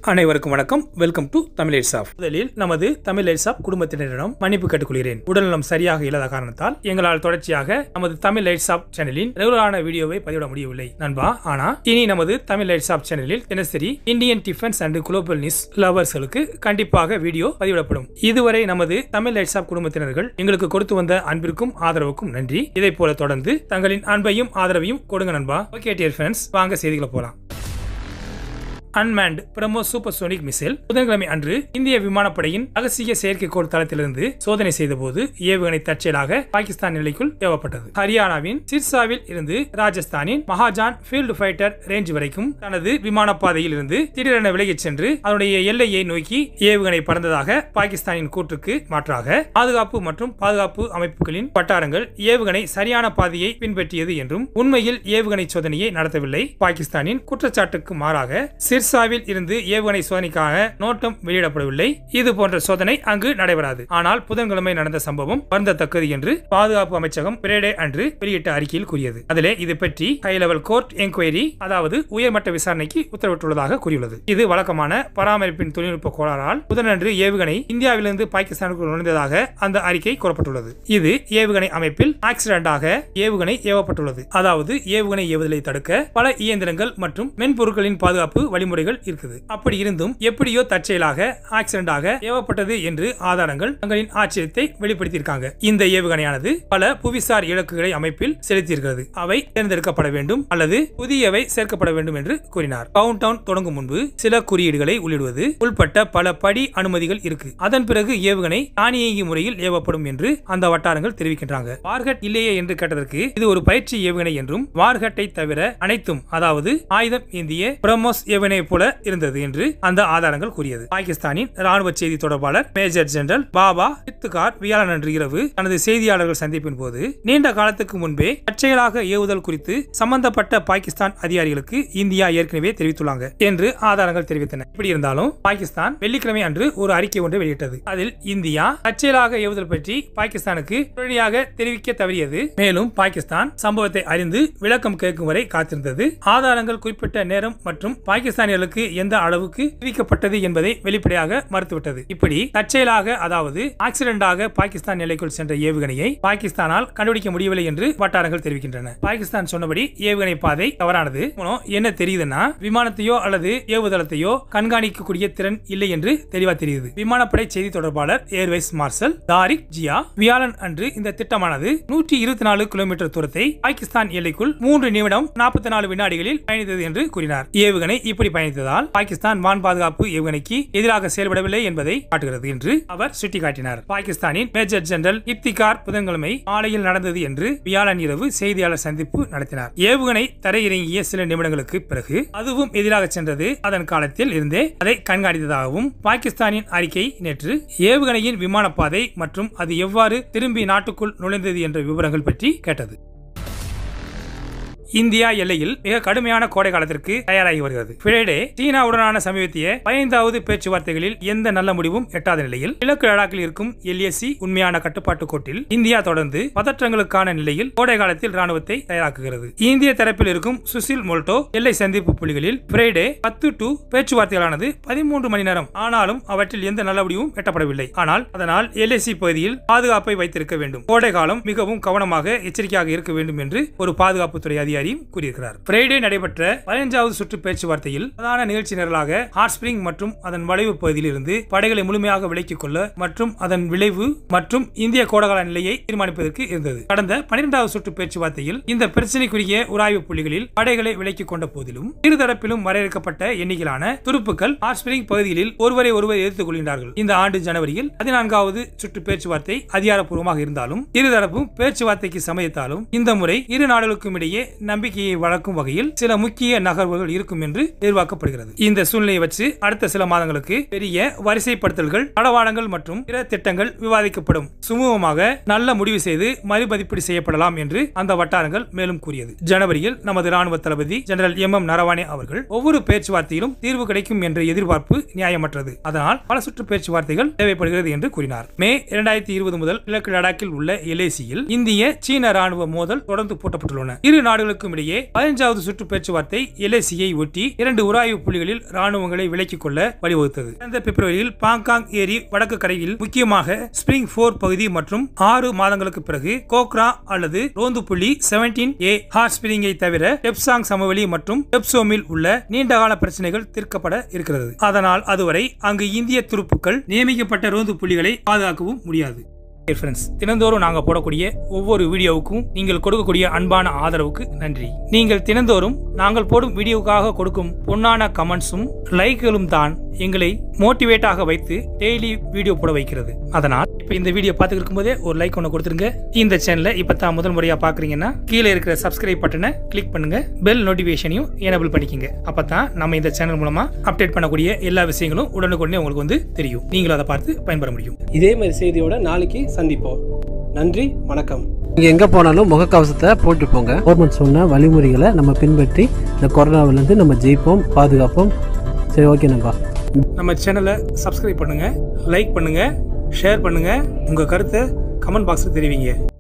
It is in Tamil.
அனைவருக்கும் வணக்கம் வெல்கம் டு தமிழ் எட்ஸாப் முதலில் நமது தமிழ் எட்ஸாப் குடும்பத்தினரிடம் மன்னிப்பு கேட்டுக்கொள்கிறேன் உடல்நலம் சரியாக இல்லாத காரணத்தால் எங்களால் தொடர்ச்சியாக நமது தமிழ் எட்ஸாப் சேனலின் ரெகுலரான வீடியோவை பதிவிட முடியவில்லை நண்பா ஆனா இனி நமது தமிழ் எட்ஸாப் சேனலில் தினசரி Indian defence and global news லவர்ஸ்களுக்கு கண்டிப்பாக வீடியோ பதிவிடப்படும் இதுவரை நமது தமிழ் எட்ஸாப் குடும்பத்தினர்கள் எங்களுக்கு கொடுத்து வந்த அன்பிற்கும் ஆதரவுக்கும் நன்றி இதை போல தொடர்ந்து தங்களின் அன்பையும் ஆதரவையும் கொடுங்க நண்பா ஓகே டியர் ஃப்ரெண்ட்ஸ் வாங்க செய்திகளை போலாம் அன்மேண்ட் பிரம்மோ சூப்பர்சோனிக் மிசைல் புதன்கிழமை அன்று இந்திய விமானப்படையின் ரகசிய செயற்கைக்கோள் தளத்திலிருந்து சோதனை செய்தபோது ஏவுகணை தற்செயலாக பாகிஸ்தான் நிலைக்குள் ஏவப்பட்டது ஹரியானாவின் சிர்சாவில் இருந்து ராஜஸ்தானின் மகாஜான் ஃபீல்டு ஃபைட்டர் ரேஞ்ச் வரைக்கும் தனது விமான பாதையில் இருந்து திடீரென விலகிச் சென்று அதனுடைய எல்லையை நோக்கி ஏவுகணை பறந்ததாக பாகிஸ்தானின் கூற்றுக்கு மாற்றாக பாதுகாப்பு மற்றும் பாதுகாப்பு அமைப்புகளின் வட்டாரங்கள் ஏவுகணை சரியான பாதையை பின்பற்றியது என்றும் உண்மையில் ஏவுகணை சோதனையை நடத்தவில்லை பாகிஸ்தானின் குற்றச்சாட்டுக்கு மாறாக சிர்சாவில் இருந்து ஏவுகணை சோதனைக்காக நோட்டம் வெளியிடப்படவில்லை இது போன்ற சோதனை அங்கு நடைபெறாது ஆனால் புதன்கிழமை நடந்த சம்பவம் வருந்தத்தக்கது என்று பாதுகாப்பு அமைச்சகம் பிரேடே அன்று வெளியிட்ட அறிக்கையில் கூறியது அதிலே இது பற்றி ஹை லெவல் கோர்ட் என்கொயரி அதாவது உயர்மட்ட விசாரணைக்கு உத்தரவிட்டுள்ளதாக கூறியுள்ளது இது வழக்கமான பராமரிப்பின் தொழில்நுட்ப கோளாறால் புதனன்று ஏவுகணை இந்தியாவிலிருந்து பாகிஸ்தானுக்கு நுழைந்ததாக அந்த அறிக்கை கூறப்பட்டுள்ளது இது ஏவுகணை அமைப்பில் ஆக்சிடென்டாக ஏவுகணை ஏவப்பட்டுள்ளது அதாவது ஏவுகணை ஏவுதலை தடுக்க பல இயந்திரங்கள் மற்றும் மென்பொருட்களின் பாதுகாப்பு வழிமுறைகள் இருக்குது அப்படி இருந்தும் எப்படியோ தற்செயலாக ஆக்சிடென்டாக ஏவப்பட்டது என்று ஆதாரங்கள் தங்களின் ஆச்சரியத்தை வெளிப்படுத்தியிருக்காங்க இந்த ஏவுகணையானது பல புவிசார் இலக்குகளை அமைப்பில் செலுத்தியிருக்கிறது அவை தேர்ந்தெடுக்கப்பட வேண்டும் அல்லது புதியவை சேர்க்கப்பட வேண்டும் என்று கூறினார் கவுண்ட் டவுன் தொடங்கும் முன்பு சில குறியீடுகளை உள்ளிடுவது உள்பட்ட பல படி அனுமதிகள் இருக்கு அதன் பிறகு ஏவுகணை தானியங்கி முறையில் ஏவப்படும் என்று அந்த வட்டாரங்கள் தெரிவிக்கின்றாங்க வார்கட் இல்லையே என்று கேட்டதற்கு இது ஒரு பயிற்சி ஏவுகணை என்றும் வார்கட்டை தவிர அனைத்தும் அதாவது ஆயுதம் ஏந்திய பிரம்மோஸ் ஏவுகணை போல இருந்தது என்று அந்த ஆதாரங்கள் கூறியது பாகிஸ்தானின் ராணுவ செய்தி தொடர்பாளர் மேஜர் ஜெனரல் பாபா இத்துகார் வியாழன் அன்று இரவு தனது செய்தியாளர்கள் சந்திப்பின் போது நீண்ட காலத்துக்கு முன்பே தற்செயலாக ஏவுதல் குறித்து சம்பந்தப்பட்ட பாகிஸ்தான் அதிகாரிகளுக்கு இந்தியா ஏற்கனவே தெரிவித்துள்ளாங்க என்று ஆதாரங்கள் தெரிவித்தன இப்படி இருந்தாலும் பாகிஸ்தான் வெள்ளிக்கிழமை அன்று ஒரு அறிக்கை ஒன்றை வெளியிட்டது அதில் இந்தியா தற்செயலாக ஏவுதல் பற்றி பாகிஸ்தானுக்கு உடனடியாக தெரிவிக்க தவறியது மேலும் பாகிஸ்தான் சம்பவத்தை அறிந்து விளக்கம் கேட்கும் வரை காத்திருந்தது ஆதாரங்கள் குறிப்பிட்ட நேரம் மற்றும் பாகிஸ்தானியர்களுக்கு எந்த அளவுக்கு தெரிவிக்கப்பட்டது என்பதை வெளிப்படையாக மறுத்துவிட்டது இப்படி தற்செயலாக அதாவது ஆக்சிடென்டாக பாகிஸ்தான் எல்லைக்குள் சென்ற ஏவுகணையை பாகிஸ்தானால் கண்டுபிடிக்க முடியவில்லை என்று வட்டாரங்கள் தெரிவிக்கின்றன பாகிஸ்தான் சொன்னபடி ஏவுகணை பாதை தவறானது மூலம் என்ன தெரியுதுன்னா விமானத்தையோ அல்லது ஏவுதளத்தையோ கண்காணிக்கக்கூடிய திறன் இல்லை என்று தெளிவா தெரியுது விமானப்படை செய்தி தொடர்பாளர் ஏர்வேஸ் மார்ஷல் தாரிக் ஜியா வியாழன் அன்று இந்த திட்டமானது நூற்றி இருபத்தி நாலு கிலோமீட்டர் தூரத்தை பாகிஸ்தான் எல்லைக்குள் மூன்று நிமிடம் நாற்பத்தி நாலு வினாடிகளில் பயணித்தது என்று கூறினார் ஏவுகணை இப்படி பயணித்ததால் பாகிஸ்தான் வான் பாதுகாப்பு ஏவுகணைக்கு எதிராக செயல்படவில்லை என்பதை காட்டுகிறது என்று அவர் சுட்டிக்காட்டினார் பாகிஸ்தானின் மேஜர் ஜெனரல் இப்திகார் புதன்கிழமை மாலையில் நடந்தது என்று வியாழன் இரவு செய்தியாளர் சந்திப்பு நடத்தினார் ஏவுகணை தரையிறங்கிய சில நிமிடங்களுக்கு பிறகு அதுவும் எதிராக சென்றது அதன் காலத்தில் இருந்தே அதை கண்காணித்ததாகவும் பாகிஸ்தானின் அறிக்கை நேற்று ஏவுகணையின் விமான பாதை மற்றும் அது எவ்வாறு திரும்பி நாட்டுக்குள் நுழைந்தது என்ற விவரங்கள் பற்றி கேட்டது இந்தியா எல்லையில் மிக கடுமையான கோடை காலத்திற்கு தயாராகி வருகிறது ஃப்ரைடே சீனாவுடனான சமீபத்திய பதினைந்தாவது பேச்சுவார்த்தைகளில் எந்த நல்ல முடிவும் எட்டாத நிலையில் கிழக்கு லடாக்கில் இருக்கும் எல்ஏசி உண்மையான கட்டுப்பாட்டு கோட்டில் இந்தியா தொடர்ந்து பதற்றங்களுக்கான நிலையில் கோடை காலத்தில் ராணுவத்தை தயாராக்குகிறது இந்திய தரப்பில் இருக்கும் சுசில் மோல்டோ எல்லை சந்திப்பு புள்ளிகளில் ஃப்ரைடே பத்து டு பேச்சுவார்த்தைகளானது பதிமூன்று மணி நேரம் ஆனாலும் அவற்றில் எந்த நல்ல முடிவும் எட்டப்படவில்லை ஆனால் அதனால் எல்ஏசி பகுதியில் பாதுகாப்பை வைத்திருக்க வேண்டும் கோடை காலம் மிகவும் கவனமாக எச்சரிக்கையாக இருக்க வேண்டும் என்று ஒரு பாதுகாப்புத்துறை அதிகாரி அதிகாரியும் கூறியிருக்கிறார் ஃப்ரைடே நடைபெற்ற பதினஞ்சாவது சுற்று பேச்சுவார்த்தையில் பிரதான நிகழ்ச்சி நிரலாக ஹாட் ஸ்பிரிங் மற்றும் அதன் வளைவு பகுதியில் இருந்து படைகளை முழுமையாக விலக்கிக் கொள்ள மற்றும் அதன் விளைவு மற்றும் இந்திய கோடகால நிலையை தீர்மானிப்பதற்கு இருந்தது கடந்த பனிரெண்டாவது சுற்று பேச்சுவார்த்தையில் இந்த பிரச்சனைக்குரிய உராய்வு புள்ளிகளில் படைகளை விலக்கிக் கொண்ட போதிலும் இருதரப்பிலும் வரையறுக்கப்பட்ட எண்ணிக்கையிலான துருப்புக்கள் ஹாட் ஸ்பிரிங் பகுதிகளில் ஒருவரை ஒருவர் எதிர்த்துக் கொள்கின்றார்கள் இந்த ஆண்டு ஜனவரியில் பதினான்காவது சுற்று பேச்சுவார்த்தை அதிகாரப்பூர்வமாக இருந்தாலும் இருதரப்பும் பேச்சுவார்த்தைக்கு சம்மதித்தாலும் இந்த முறை இரு நாடுகளுக்கும் இடையே நம்பிக்கையை வளர்க்கும் வகையில் சில முக்கிய நகர்வுகள் இருக்கும் என்று எதிர்பார்க்கப்படுகிறது இந்த சூழ்நிலையை வச்சு அடுத்த சில மாதங்களுக்கு பெரிய வரிசைப்படுத்தல்கள் தளவாடங்கள் மற்றும் பிற திட்டங்கள் விவாதிக்கப்படும் சுமூகமாக நல்ல முடிவு செய்து மறுமதிப்பீடு செய்யப்படலாம் என்று அந்த வட்டாரங்கள் மேலும் கூறியது ஜனவரியில் நமது ராணுவ தளபதி ஜெனரல் எம் எம் நரவானே அவர்கள் ஒவ்வொரு பேச்சுவார்த்தையிலும் தீர்வு கிடைக்கும் என்ற எதிர்பார்ப்பு நியாயமற்றது அதனால் பல சுற்று பேச்சுவார்த்தைகள் தேவைப்படுகிறது என்று கூறினார் மே இரண்டாயிரத்தி இருபது முதல் கிழக்கு லடாக்கில் உள்ள எல்ஏசியில் இந்திய சீன ராணுவ மோதல் தொடர்ந்து பூட்டப்பட்டுள்ளன இரு நாடுகளுக்கு நாடுகளுக்கும் இடையே பதினஞ்சாவது சுற்று பேச்சுவார்த்தை எல்ஏசியை ஒட்டி இரண்டு உராய்வு புள்ளிகளில் ராணுவங்களை விலக்கிக் கொள்ள வழிவகுத்தது கடந்த பிப்ரவரியில் பாங்காங் ஏரி வடக்கு கரையில் முக்கியமாக ஸ்பிரிங் போர் பகுதி மற்றும் ஆறு மாதங்களுக்கு பிறகு கோக்ரா அல்லது ரோந்து புள்ளி செவன்டீன் ஏ ஹாட் ஸ்பிரிங்கை தவிர டெப்சாங் சமவெளி மற்றும் டெப்சோமில் உள்ள நீண்டகால பிரச்சனைகள் தீர்க்கப்பட இருக்கிறது அதனால் அதுவரை அங்கு இந்திய துருப்புக்கள் நியமிக்கப்பட்ட ரோந்து புள்ளிகளை பாதுகாக்கவும் முடியாது ஃப்ரெண்ட்ஸ் தினந்தோறும் நாங்கள் போடக்கூடிய ஒவ்வொரு வீடியோவுக்கும் நீங்கள் கொடுக்கக்கூடிய அன்பான ஆதரவுக்கு நன்றி நீங்கள் தினந்தோறும் நாங்கள் போடும் வீடியோவுக்காக கொடுக்கும் பொன்னான கமெண்ட்ஸும் லைக்குகளும் தான் எங்களை மோட்டிவேட்டாக வைத்து டெய்லி வீடியோ போட வைக்கிறது அதனால் இப்போ இந்த வீடியோ பார்த்துட்டு இருக்கும்போதே ஒரு லைக் ஒன்று கொடுத்துருங்க இந்த சேனலை இப்போ தான் முதல் முறையாக பார்க்குறீங்கன்னா கீழே இருக்கிற சப்ஸ்கிரைப் பட்டனை கிளிக் பண்ணுங்க பெல் நோட்டிஃபிகேஷனையும் எனபிள் பண்ணிக்கங்க அப்போ தான் நம்ம இந்த சேனல் மூலமாக அப்டேட் பண்ணக்கூடிய எல்லா விஷயங்களும் உடனுக்குடனே உங்களுக்கு வந்து தெரியும் நீங்களும் அதை பார்த்து பயன்பெற முடியும் இதே மாதிரி செய்தியோட நாளைக்கு சந்திப்போம் நன்றி வணக்கம் நீங்கள் எங்கே போனாலும் முகக்கவசத்தை போட்டு போங்க கவர்மெண்ட் சொன்ன வழிமுறைகளை நம்ம பின்பற்றி இந்த கொரோனாவிலேருந்து நம்ம ஜெயிப்போம் பாதுகாப்போம் சரி ஓகே நம்பா நம்ம சேனலை சப்ஸ்கிரைப் பண்ணுங்க லைக் பண்ணுங்க ஷேர் பண்ணுங்க உங்க கருத்தை கமெண்ட் பாக்ஸில் தெரிவிங்க